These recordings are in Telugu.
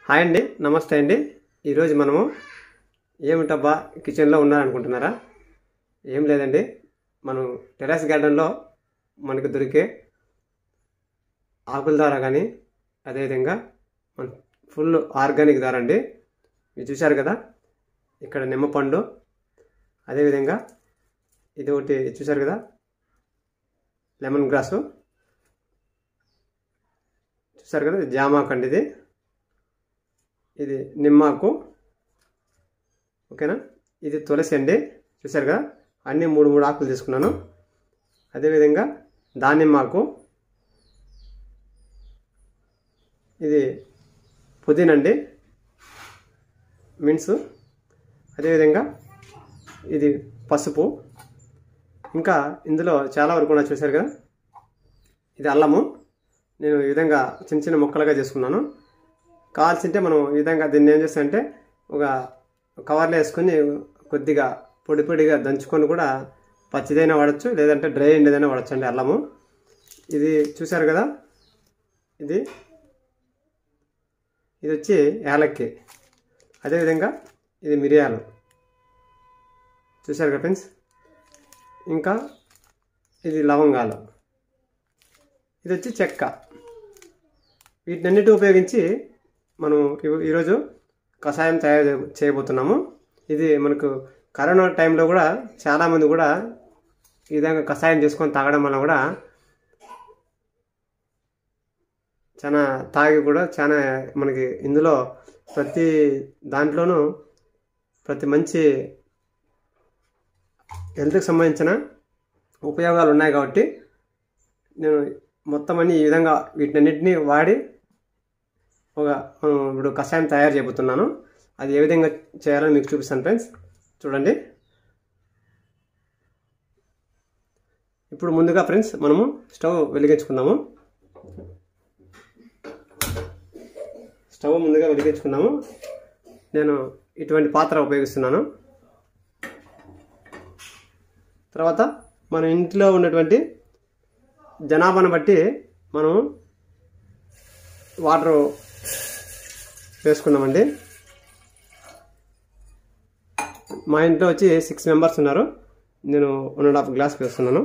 హాయ్ అండి నమస్తే అండి ఈరోజు మనము ఏమిటబ్బా కిచెన్లో ఉన్నారనుకుంటున్నారా ఏం లేదండి మనం టెర్రస్ గార్డెన్లో మనకు దొరికే ఆకుల ద్వారా కానీ అదేవిధంగా మన ఫుల్ ఆర్గానిక్ ద్వారా అండి మీరు చూశారు కదా ఇక్కడ నిమ్మపండు అదేవిధంగా ఇది ఒకటి చూశారు కదా లెమన్ గ్రాసు చూసారు కదా ఇది జామాకు అండి ఇది ఇది నిమ్మాకు ఓకేనా ఇది తులసి అండి చూసారు కదా అన్ని మూడు మూడు ఆకులు తీసుకున్నాను అదేవిధంగా దానిమ్మాకు ఇది పుదీనా అండి మిన్స్ అదేవిధంగా ఇది పసుపు ఇంకా ఇందులో చాలా వరకు కూడా చూశారు కదా ఇది అల్లము నేను ఈ విధంగా చిన్న చిన్న ముక్కలుగా చేసుకున్నాను కావాల్సింటే మనం ఈ విధంగా దీన్ని ఏం చేస్తామంటే ఒక కవర్లో వేసుకొని కొద్దిగా పొడి పొడిగా దంచుకొని కూడా పచ్చిదైనా వాడచ్చు లేదంటే డ్రై ఎండదైనా వాడచ్చు అండి అల్లము ఇది చూశారు కదా ఇది ఇది వచ్చి యాలక్కి అదేవిధంగా ఇది మిరియాలు చూశారు కదా ఫ్రెండ్స్ ఇంకా ఇది లవంగాలు ఇది వచ్చి చెక్క వీటినన్నిటి ఉపయోగించి మనం ఈ- ఈరోజు కషాయం తయారు చే- చేయబోతున్నాము ఇది మనకు కరోనా టైంలో కూడా చాలామంది కూడా ఈ విధంగా కషాయం చేసుకొని తాగడం వల్ల కూడా చాలా తాగి కూడా చాలా మనకి ఇందులో ప్రతి దాంట్లోనూ ప్రతి మంచి హెల్త్కి సంబంధించిన ఉపయోగాలు ఉన్నాయి కాబట్టి నేను మొత్తం అన్ని ఈ విధంగా వీటినన్నిటిని వాడి ఒక మనం ఇప్పుడు కషాయం తయారు చేయబోతున్నాను అది ఏ విధంగా చేయాలో మీకు చూపిస్తాను ఫ్రెండ్స్ చూడండి ఇప్పుడు ముందుగా ఫ్రెండ్స్ మనము స్టవ్ వెలిగించుకుందాము స్టవ్ ముందుగా వెలిగించుకున్నాము నేను ఇటువంటి పాత్ర ఉపయోగిస్తున్నాను తర్వాత మన ఇంట్లో ఉన్నటువంటి జనాభాను బట్టి మనం వాటర్ వేసుకున్నామండి మా ఇంట్లో వచ్చి సిక్స్ మెంబర్స్ ఉన్నారు నేను వన్ అండ్ హాఫ్ గ్లాస్ వేస్తున్నాను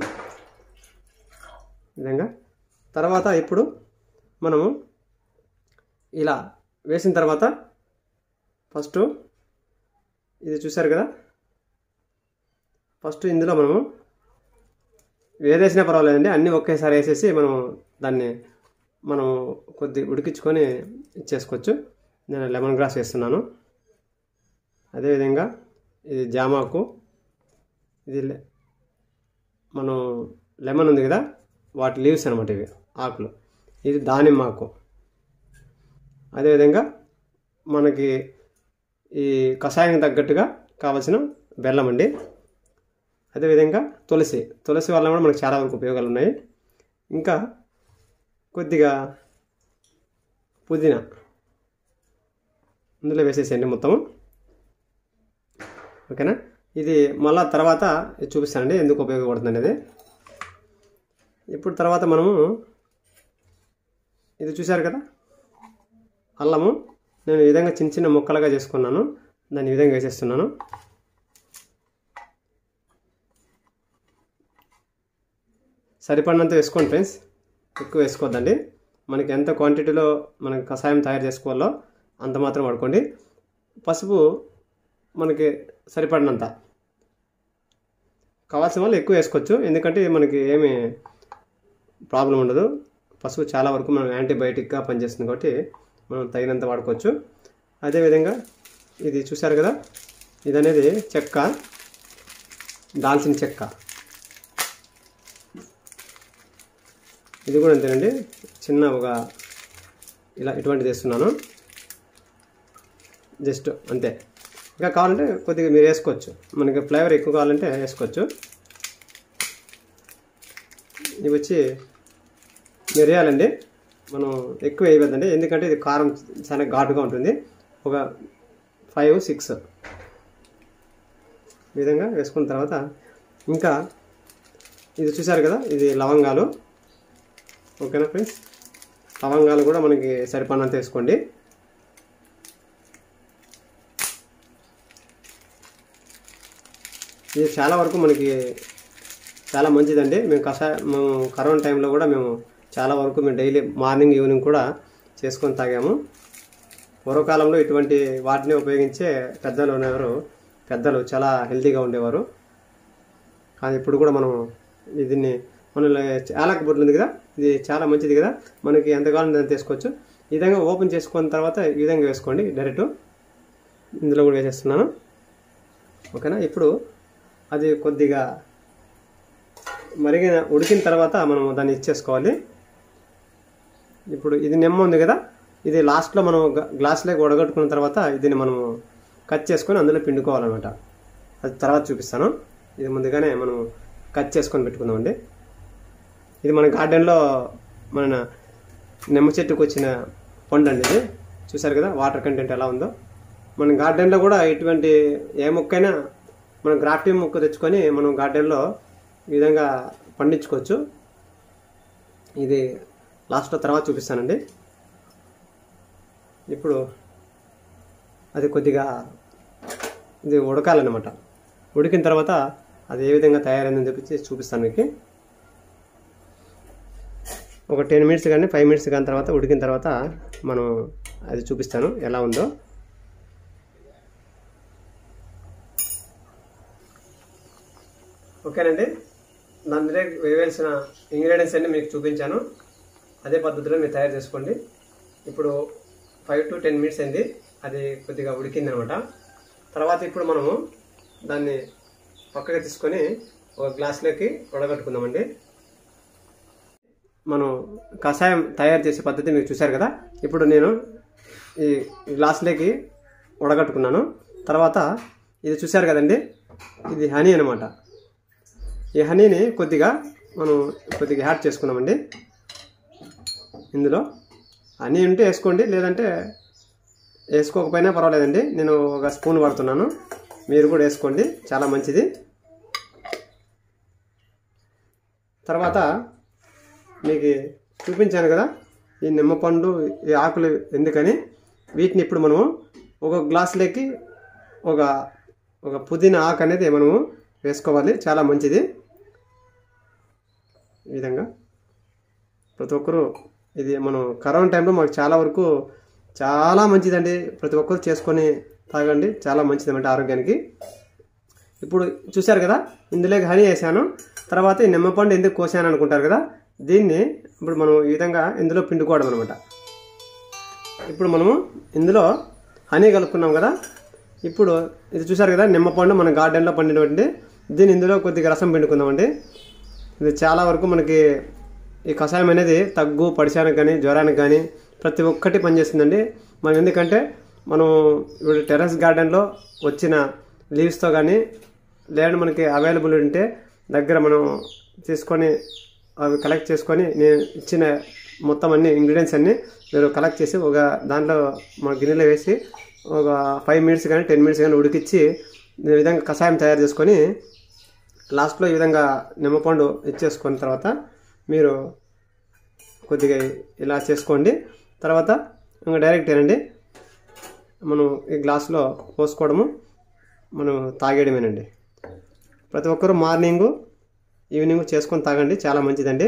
ఈ విధంగా తర్వాత ఇప్పుడు మనము ఇలా వేసిన తర్వాత ఫస్ట్ ఇది చూసారు కదా ఫస్ట్ ఇందులో మనము ఏదేసినా పర్వాలేదండి అన్నీ ఒకేసారి వేసేసి మనం దాన్ని మనం కొద్ది ఉడికించుకొని ఇచ్చేసుకోవచ్చు నేను లెమన్ గ్రాస్ వేస్తున్నాను అదేవిధంగా ఇది జామాకు ఇది లె- మనం లెమన్ ఉంది కదా వాటి లీవ్స్ అనమాట ఇవి ఆకులు ఇది దానిమ్మాకు అదేవిధంగా మనకి ఈ కషాయానికి తగ్గట్టుగా కావలసిన బెల్లం అండి అదేవిధంగా తులసి తులసి వల్ల కూడా మనకు చాలా వరకు ఉపయోగాలు ఉన్నాయి ఇంకా కొద్దిగా పుదీనా ఇందులో వేసేసేయండి మొత్తం ఓకేనా ఇది మళ్ళా తర్వాత ఇది చూపిస్తానండి ఎందుకు ఉపయోగపడుతుంది అనేది ఇప్పుడు తర్వాత మనము ఇది చూశారు కదా అల్లము నేను ఈ విధంగా చిన్న చిన్న ముక్కలుగా చేసుకున్నాను దాన్ని ఈ విధంగా వేసేస్తున్నాను సరిపడినంత వేసుకోండి ఫ్రెండ్స్ ఎక్కువ వేసుకోవద్దండి మనకి ఎంత క్వాంటిటీలో మనకి కషాయం తయారు చేసుకోవాలో అంత మాత్రం వాడుకోండి పసుపు మనకి సరిపడినంత కావాల్సిన వాళ్ళు ఎక్కువ వేసుకోవచ్చు ఎందుకంటే ఇది మనకి ఏమి ప్రాబ్లం ఉండదు పసుపు చాలా వరకు మనం యాంటీబయాటిక్గా పనిచేస్తుంది కాబట్టి మనం తగినంత వాడుకోవచ్చు అదేవిధంగా ఇది చూశారు కదా ఇది అనేది చెక్క దాల్చిన చెక్క ఇది కూడా అంతేనండి చిన్న ఒక ఇలా ఇటువంటిది వేస్తున్నాను జస్ట్ అంతే ఇంకా కావాలంటే కొద్దిగా మీరు వేసుకోవచ్చు మనకి ఫ్లేవర్ ఎక్కువ కావాలంటే వేసుకోవచ్చు ఇవి వచ్చి మిరియాలండి మనం ఎక్కువ వేయవద్దండి ఎందుకంటే ఇది కారం చాలా ఘాటుగా ఉంటుంది ఒక ఫైవ్ సిక్స్ ఈ విధంగా వేసుకున్న తర్వాత ఇంకా ఇది చూసారు కదా ఇది లవంగాలు ఓకేనా ఫ్రెండ్స్ లవంగాలు కూడా మనకి సరిపడినంత వేసుకోండి ఇది చాలా వరకు మనకి చాలా మంచిదండి మేము కషాయ మేము కరోనా టైంలో కూడా మేము చాలా వరకు మేము డైలీ మార్నింగ్ ఈవినింగ్ కూడా చేసుకొని తాగాము పూర్వకాలంలో ఇటువంటి వాటిని ఉపయోగించే పెద్దలు ఉన్నవారు పెద్దలు చాలా హెల్తీగా ఉండేవారు కానీ ఇప్పుడు కూడా మనం దీన్ని మన యాలక బొడ్లు ఉంది కదా ఇది చాలా మంచిది కదా మనకి ఎంత కావాలంటే అంత తీసుకోవచ్చు ఈ విధంగా ఓపెన్ చేసుకున్న తర్వాత ఈ విధంగా వేసుకోండి డైరెక్ట్ ఇందులో కూడా వేసేస్తున్నాను ఓకేనా ఇప్పుడు అది కొద్దిగా మరిగిన ఉడికిన తర్వాత మనం దాన్ని ఇచ్చేసుకోవాలి ఇప్పుడు ఇది నిమ్మ ఉంది కదా ఇది లాస్ట్లో మనం గ- గ్లాసులోకి ఉడగట్టుకున్న తర్వాత దీన్ని మనం కట్ చేసుకొని అందులో పిండుకోవాలన్నమాట అది తర్వాత చూపిస్తాను ఇది ముందుగానే మనం కట్ చేసుకొని పెట్టుకుందామండి ఇది మన గార్డెన్లో మన నిమ్మ చెట్టుకు వచ్చిన పండు అండి ఇది చూసారు కదా వాటర్ కంటెంట్ ఎలా ఉందో మన గార్డెన్లో కూడా ఇటువంటి ఏ మొక్కైనా మనం గ్రాఫ్టింగ్ మొక్క తెచ్చుకొని మనం గార్డెన్లో ఈ విధంగా పండించుకోవచ్చు ఇది లాస్ట్లో తర్వాత చూపిస్తానండి ఇప్పుడు అది కొద్దిగా ఇది ఉడకాలన్నమాట ఉడికిన తర్వాత అది ఏ విధంగా తయారైందని చెప్పి చూపిస్తాను మీకు ఒక టెన్ మినిట్స్ కానీ ఫైవ్ మినిట్స్ కానీ తర్వాత ఉడికిన తర్వాత మనం అది చూపిస్తాను ఎలా ఉందో ఓకేనండి అందులో వేయాల్సిన ఇంగ్రీడియంట్స్ అన్ని మీకు చూపించాను అదే పద్ధతిలో మీరు తయారు చేసుకోండి ఇప్పుడు ఫైవ్ టు టెన్ మినిట్స్ అయింది అది కొద్దిగా ఉడికింది అనమాట తర్వాత ఇప్పుడు మనము దాన్ని పక్కగా తీసుకొని ఒక గ్లాస్లోకి ఉడగట్టుకుందామండి మనం కషాయం తయారు చేసే పద్ధతి మీరు చూశారు కదా ఇప్పుడు నేను ఈ గ్లాస్లోకి ఉడగట్టుకున్నాను తర్వాత ఇది చూశారు కదండి ఇది హనీ అనమాట ఈ హనీని కొద్దిగా మనం కొద్దిగా యాడ్ చేసుకున్నామండి ఇందులో హనీ ఉంటే వేసుకోండి లేదంటే వేసుకోకపోయినా పర్వాలేదండి నేను ఒక స్పూన్ వాడుతున్నాను మీరు కూడా వేసుకోండి చాలా మంచిది తర్వాత మీకు చూపించాను కదా ఈ నిమ్మపండు ఈ ఆకులు ఎందుకని వీటిని ఇప్పుడు మనము ఒక గ్లాసులోకి ఒక ఒక పుదీనా ఆకు అనేది మనము వేసుకోవాలి చాలా మంచిది ఈ విధంగా ప్రతి ఒక్కరూ ఇది మనం కరోనా టైంలో మాకు చాలా వరకు చాలా మంచిదండి ప్రతి ఒక్కరు చేసుకొని తాగండి చాలా మంచిది అన్నమాట ఆరోగ్యానికి ఇప్పుడు చూశారు కదా ఇందులోకి హనీ వేసాను తర్వాత ఈ నిమ్మపండు ఎందుకు కోసాను అనుకుంటారు కదా దీన్ని ఇప్పుడు మనం ఈ విధంగా ఇందులో పిండుకోవడం అనమాట ఇప్పుడు మనము ఇందులో హనీ కలుపుకున్నాం కదా ఇప్పుడు ఇది చూసారు కదా నిమ్మపండు మన గార్డెన్లో పండినటువంటి దీన్ని ఇందులో కొద్దిగా రసం పిండుకుందామండి ఇది చాలా వరకు మనకి ఈ కషాయం అనేది తగ్గు పడిశానికి కానీ జ్వరానికి కానీ ప్రతి ఒక్కటి పనిచేస్తుందండి మనం ఎందుకంటే మనం ఇప్పుడు టెర్రస్ గార్డెన్లో వచ్చిన లీవ్స్తో కానీ లేదంటే మనకి అవైలబుల్ ఉంటే దగ్గర మనం తీసుకొని అవి కలెక్ట్ చేసుకొని నేను ఇచ్చిన మొత్తం అన్ని ఇంగ్రీడియంట్స్ అన్ని మీరు కలెక్ట్ చేసి ఒక దాంట్లో మన గిన్నెలో వేసి ఒక ఫైవ్ మినిట్స్ కానీ టెన్ మినిట్స్ కానీ ఉడికిచ్చి ఈ విధంగా కషాయం తయారు చేసుకొని లాస్ట్లో ఈ విధంగా నిమ్మపండు ఇచ్చేసుకున్న తర్వాత మీరు కొద్దిగా ఇలా చేసుకోండి తర్వాత ఇంకా డైరెక్ట్ ఏనండి మనం ఈ గ్లాసులో పోసుకోవడము మనం తాగేయడమేనండి ప్రతి ఒక్కరూ మార్నింగు ఈవినింగ్ చేసుకొని తాగండి చాలా మంచిదండి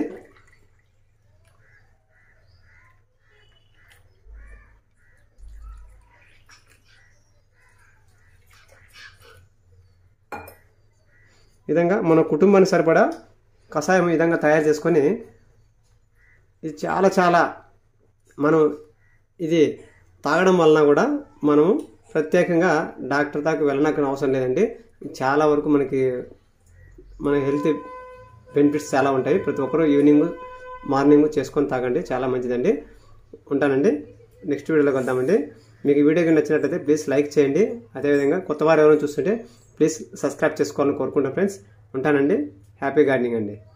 ఈ విధంగా మన కుటుంబానికి సరిపడా కషాయం ఈ విధంగా తయారు చేసుకొని ఇది చాలా చాలా మనం ఇది తాగడం వలన కూడా మనం ప్రత్యేకంగా డాక్టర్ దాకా వెళ్ళనక్కన అవసరం లేదండి చాలా వరకు మనకి మన హెల్త్ బెనిఫిట్స్ చాలా ఉంటాయి ప్రతి ఒక్కరూ ఈవినింగ్ మార్నింగ్ చేసుకొని తాగండి చాలా మంచిదండి ఉంటానండి నెక్స్ట్ వీడియోలోకి వద్దామండి మీకు ఈ వీడియోకి నచ్చినట్లయితే ప్లీజ్ లైక్ చేయండి అదేవిధంగా కొత్త వారు ఎవరైనా చూస్తుంటే ప్లీజ్ సబ్స్క్రైబ్ చేసుకోవాలని కోరుకుంటాను ఫ్రెండ్స్ ఉంటానండి హ్యాపీ గార్డెనింగ్ అండి